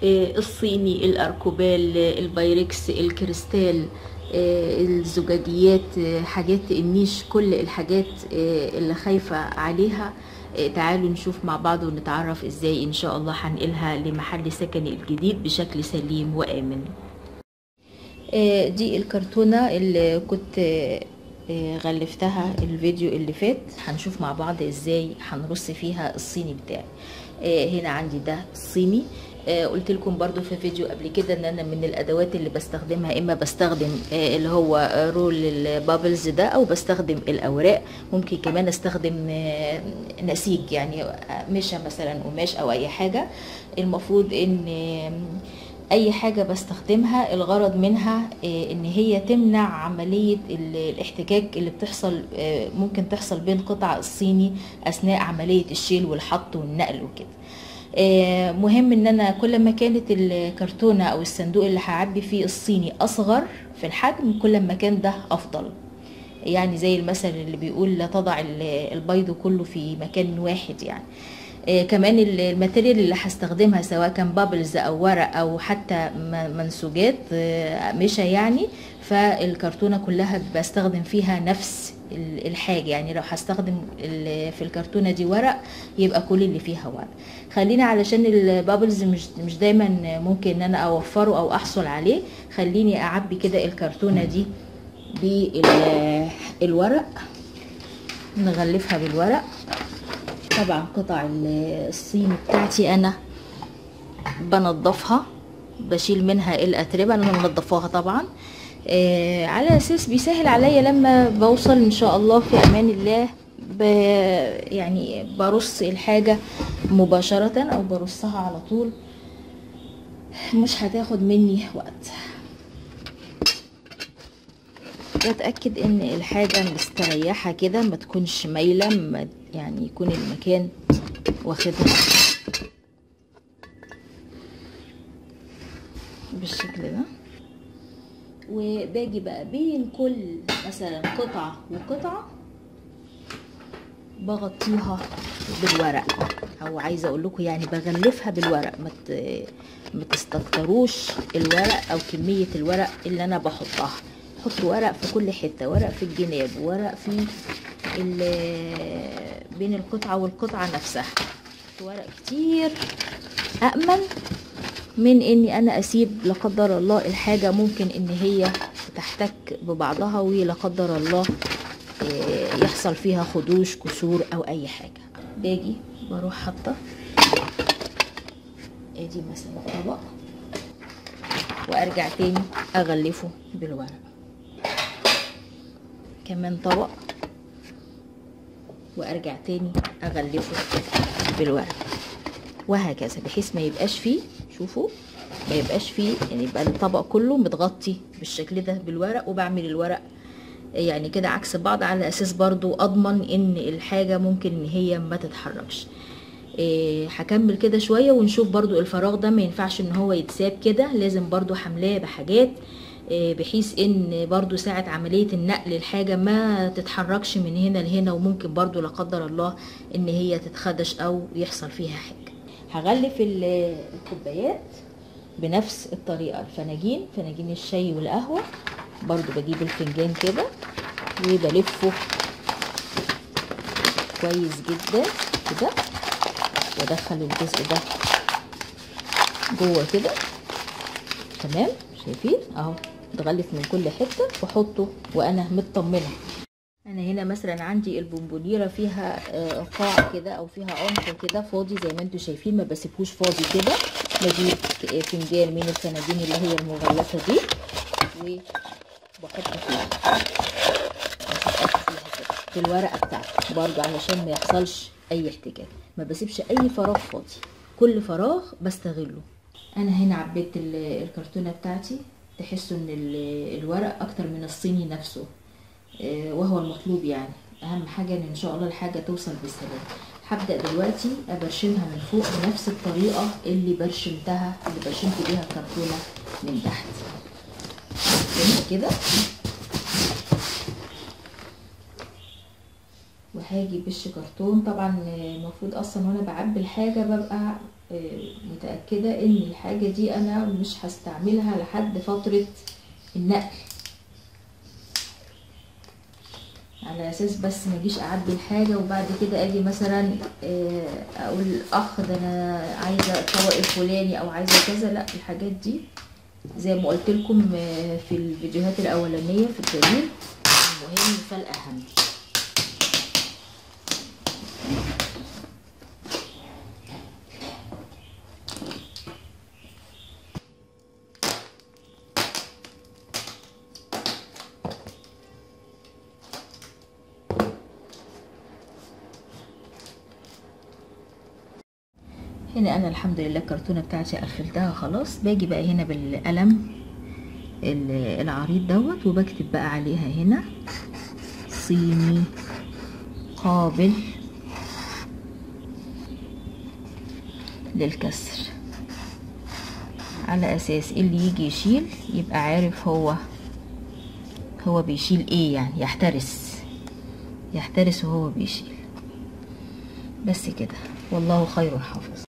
آه، الصيني الاركوبال آه، البايركس الكريستال آه، الزجاجيات آه، حاجات النيش كل الحاجات آه، اللي خايفة عليها آه، تعالوا نشوف مع بعض ونتعرف ازاي ان شاء الله هنقلها لمحل سكني الجديد بشكل سليم وآمن آه، دي الكرتونة اللي كنت آه، آه، غلفتها الفيديو اللي فات هنشوف مع بعض ازاي هنرص فيها الصيني بتاعي آه، هنا عندي ده الصيني آه، قلت لكم برضو في فيديو قبل كده ان انا من الادوات اللي بستخدمها اما بستخدم آه، اللي هو آه، رول البابلز ده او بستخدم الاوراق ممكن كمان استخدم آه، نسيج يعني قماشه مثلا قماش او اي حاجه المفروض ان آه، اي حاجة بستخدمها الغرض منها آه، ان هي تمنع عملية ال- الاحتكاك اللي بتحصل آه، ممكن تحصل بين قطع الصيني اثناء عملية الشيل والحط والنقل وكده آه، مهم ان انا كل ما كانت الكرتونة او الصندوق اللي هعبي فيه الصيني اصغر في الحجم كل ما كان ده افضل يعني زي المثل اللي بيقول لا تضع ال- البيض كله في مكان واحد يعني آه، كمان ال- الماتيريال اللي هستخدمها سواء كان بابلز او ورق او حتى م- منسوجات آه، اقمشه يعني فالكرتونه كلها بستخدم فيها نفس ال- الحاجه يعني لو هستخدم ال- في الكرتونه دي ورق يبقى كل اللي فيها ورق خلينا علشان البابلز مش مش دايما ممكن ان انا اوفره او احصل عليه خليني اعبي كده الكرتونه دي بالورق نغلفها بالورق طبعا قطع ال- الصين بتاعتي انا بنضفها بشيل منها الاتربه انا منضفاها طبعا آه على اساس بيسهل عليا لما بوصل ان شاء الله في امان الله ب يعني برص الحاجه مباشره او برصها على طول مش هتاخد مني وقت بتأكد ان الحاجة مستريحة كده ما تكونش مايلة ما يعني يكون المكان واخدها بالشكل ده وباجي بقى بين كل مثلا قطعة وقطعة بغطيها بالورق او عايزه اقول لكم يعني بغلفها بالورق ما ت- ما تستكتروش الورق او كميه الورق اللي انا بحطها بحط ورق في كل حته ورق في الجناب ورق في ال- بين القطعه والقطعه نفسها بحط ورق كتير امن من اني انا اسيب لا قدر الله الحاجه ممكن ان هي تحتك ببعضها ولا قدر الله آه، يحصل فيها خدوش كسور او اي حاجه باجي بروح حاطه ادي مثلا طبق وارجع تاني اغلفه بالورق كمان طبق وارجع تاني اغلفه بالورق وهكذا بحيث ما يبقاش فيه شوفوا ما يبقاش فيه يعني يبقى الطبق كله متغطي بالشكل ده بالورق وبعمل الورق يعني كده عكس بعض على اساس برضو اضمن ان الحاجة ممكن ان هي ما تتحركش إيه، هكمل كده شوية ونشوف برضو الفراغ ده ما ينفعش ان هو يتساب كده لازم برضو حملاه بحاجات إيه، بحيث ان برضو ساعة عملية النقل الحاجة ما تتحركش من هنا لهنا وممكن برضو لا قدر الله ان هي تتخدش او يحصل فيها حاجة هغلف ال- الكوبايات بنفس الطريقة الفناجين فناجين الشاي والقهوة برضو بجيب الفنجان كده وبلفه كويس جدا كده وادخل الجزء ده جوه كده تمام شايفين اهو اتغلف من كل حته واحطه وانا مطمنه انا هنا مثلا عندي البونبونيره فيها آه، قاع كده او فيها عمق كده فاضي زي ما انتم شايفين ما بسيبهوش فاضي كده بجيب آه، فنجان من الفناجين اللي هي المغلفه دي وبحط فيها بحط فيها كده في الورقه بتاعتي برضو علشان ما يحصلش اي احتكاك ما بسيبش اي فراغ فاضي كل فراغ بستغله انا هنا عبيت ال- الكرتونه بتاعتي تحسوا ان ال- الورق اكتر من الصيني نفسه آه، وهو المطلوب يعني اهم حاجه ان ان شاء الله الحاجه توصل بالسلام هبدا دلوقتي ابرشمها من فوق بنفس الطريقه اللي برشمتها اللي برشمت بيها الكرتونه من تحت كده كده واحد هاجي بش كرتون طبعا المفروض اصلا وانا بعبي الحاجه ببقى متاكده ان الحاجه دي انا مش هستعملها لحد فتره النقل على اساس بس ما اجيش اعبي الحاجه وبعد كده اجي مثلا اقول اخ ده انا عايزه الطبق الفلاني او عايزه كذا لا الحاجات دي زي ما قلت لكم في الفيديوهات الاولانيه في التغيير المهم فالاهم هنا انا الحمد لله الكرتونه بتاعتي قفلتها خلاص باجي بقى هنا بالقلم العريض دوت وبكتب بقى عليها هنا صيني قابل للكسر على اساس اللي يجي يشيل يبقى عارف هو هو بيشيل ايه يعني يحترس يحترس وهو بيشيل بس كده والله خير حافظ